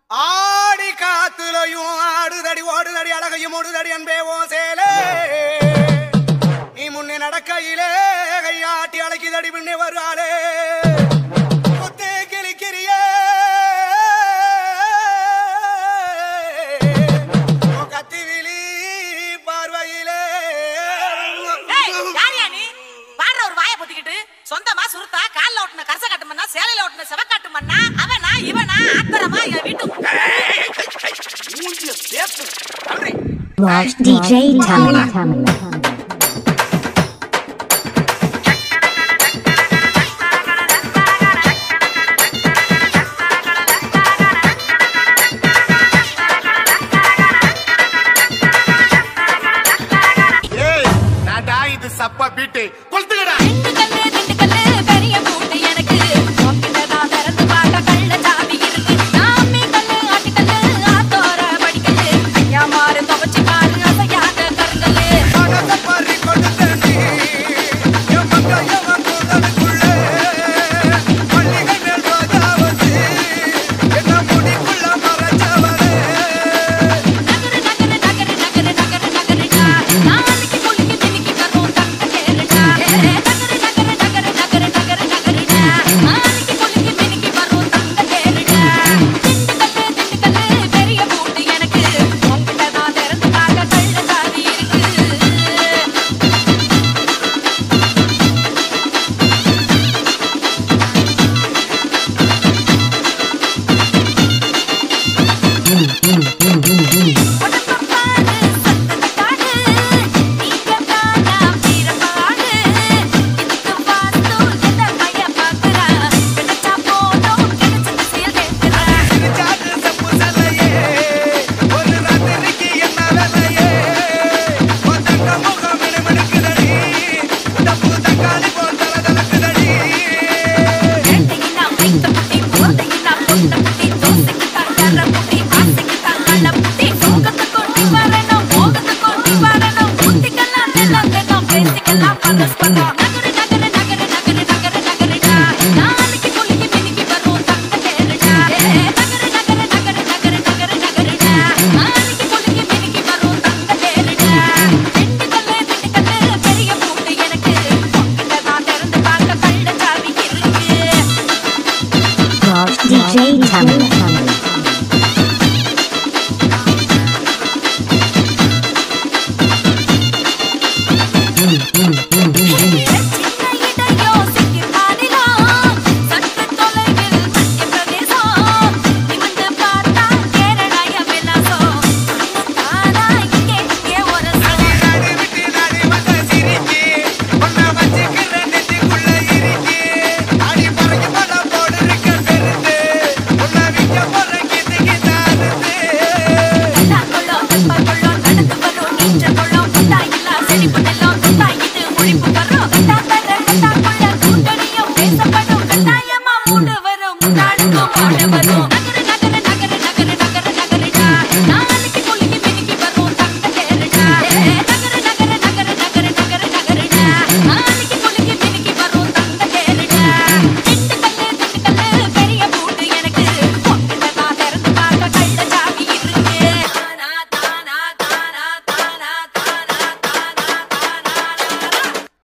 ஆடி காத்துலையும் ஆடுதடி ஓடுதடி அழகையும் ஓடுதடி அன்பே ஓ சேலே நீ முன்னே நடக்கையிலே கையாட்டி அழைக்குதடி பின்னே வருவாளே குத்தே கிளிக்கிறியே உன் கத்திவிழி பார்வையிலே ஏய், யாரியா நீ? பாடுற ஒரு வாயை பொத்திக்கிட்டு, சொந்தமா சுருத்தா கால்ல ஓட்டுன கரச காட்டு மண்ணா சேலையில ஓட்டுன செவக்காட்டு மண்ணா அவனா இவனா ஆத்தரமா என் வீட்டு மூஞ்சிய பேசு நன்றி Raj DJ Tamala. ஏய் நான்டா இது சப்பா பீட்டு கொளுத்துக்கடா ரெண்டு கல்லு ரெண்டு கல்லு பெரிய மூட்டை எனக்கு உன்கிட்டதான் திறந்து பார்க்க கள்ள சாவி இருக்கு நாமி கல்லு ஆட்டி கல்லு ஆத்தோர படிக்கல்லு ஐயா மாறு துவச்சு பாரு அசையாத கருங்கல்லு மனச பறி கொடுத்தடி என் மங்கையவன் கூந்தலுக்குள்ளே மல்லிகை மேல் ரோஜா வச்சு என்ன முடிக்குள்ள மறைச்சவளே நகரு நகரு நகரு நகரு நகரு நகருடா நாளைக்கு குளிக்கு திணிக்கு வரும் தங்க கேளுடா நகரு நகரு நகரு நகரு நகரு நகருடா நாளைக்கு குளிக்கு திணிக்கு வரும் தங்க கேளுடா திண்டுக்கல்லு திண்டுக்கல்லு பெரிய மூட்டை எனக்கு உன்கிட்டதான் திறந்து பார்க்க கள்ள சாவி இருக்கு Raj